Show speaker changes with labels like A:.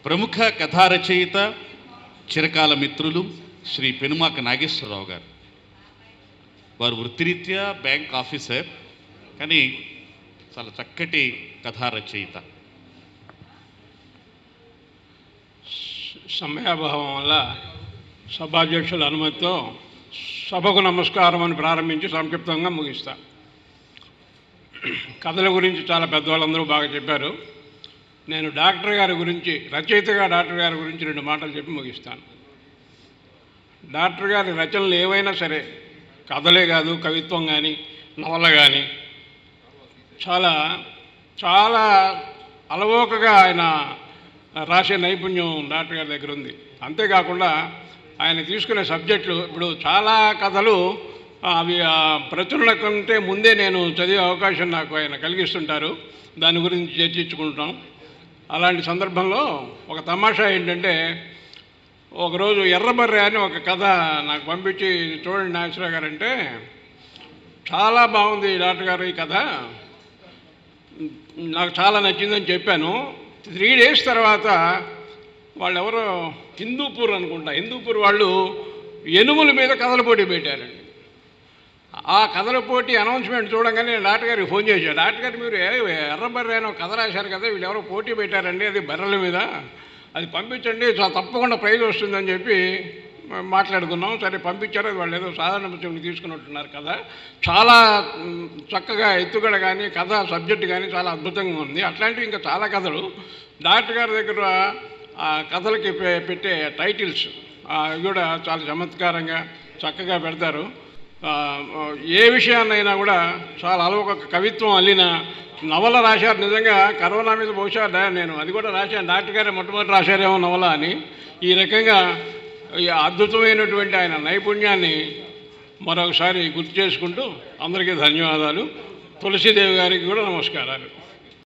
A: ప్రముఖ కథా రచయిత చిరకాల మిత్రులు శ్రీ పెనుమాక నాగేశ్వరరావు గారు వారు వృత్తిరీత్యా బ్యాంక్ ఆఫీసర్ కానీ చాలా చక్కటి కథా రచయిత
B: సమయాభావం వల్ల సభాధ్యక్షుల అనుమతితో సభకు నమస్కారం అని ప్రారంభించి సంక్షిప్తంగా ముగిస్తా కథల గురించి చాలా పెద్దవాళ్ళందరూ బాగా చెప్పారు నేను డాక్టర్ గారి గురించి రచయితగా డాక్టర్ గారి గురించి రెండు మాటలు చెప్పి ముగిస్తాను డాక్టర్ గారి రచనలు ఏవైనా సరే కథలే కాదు కవిత్వం కానీ నవల కానీ చాలా చాలా అలవోకగా ఆయన రాసే నైపుణ్యం డాక్టర్ గారి దగ్గర ఉంది అంతేకాకుండా ఆయన తీసుకునే సబ్జెక్టులు ఇప్పుడు చాలా కథలు ఆ, అవి ఆ, ప్రచురణ కంటే ముందే నేను చదివే అవకాశం నాకు ఆయన కలిగిస్తుంటారు దాని గురించి చర్చించుకుంటాం అలాంటి సందర్భంలో ఒక తమాషా ఏంటంటే ఒకరోజు ఎర్రబర్రె అని ఒక కథ నాకు పంపించి చూడండి నాగేశ్వరరావు గారు అంటే చాలా బాగుంది డాక్టర్ గారు ఈ కథ నాకు చాలా నచ్చిందని చెప్పాను త్రీ డేస్ తర్వాత వాళ్ళు ఎవరో హిందూపూర్ అనుకుంటా హిందూపూర్ వాళ్ళు ఎనుముల మీద కథల పోటీ పెట్టారండి ఆ కథల పోటీ అనౌన్స్మెంట్ చూడంగానే నేను డాక్టర్ గారికి ఫోన్ చేశాను డాక్టర్ గారు మీరు ఏ- ఎర్రబర్రె అని ఒక కథ రాశారు కదా వీళ్ళు ఎవరో పోటీ పెట్టారండి అది బర్రెల మీద అది పంపించండి చా- తప్పకుండా ప్రైజ్ వస్తుందని చెప్పి మా- మాట్లాడుకున్నాం సరే పంపించారు అది వాళ్ళు ఏదో సాధారణ పుస్తకం తీసుకున్నట్టున్నారు కదా చాలా మ్, చక్కగా ఎత్తుగడ కానీ కథ సబ్జెక్ట్ కానీ చాలా అద్భుతంగా ఉంది అట్లాంటివి ఇంకా చాలా కథలు డాక్టర్ గారి దగ్గర ఆ కథలకి పె- పెట్టే టైటిల్స్ ఆ, అవి కూడా చాలా చమత్కారంగా చక్కగా పెడతారు ఆ, ఏ విషయాన్నైనా కూడా చాలా అలవొక కవిత్వం అల్లిన నవల రాశారు నిజంగా కరోనా మీద బహుశా డా- నేను అది కూడా రాశాను డాక్టర్ గారే మొట్టమొదటి రాశారేమో నవల అని ఈ రకంగా ఈ అద్భుతమైనటువంటి ఆయన నైపుణ్యాన్ని మరొకసారి గుర్తు చేసుకుంటూ అందరికీ ధన్యవాదాలు తులసీదేవి గారికి కూడా నమస్కారాలు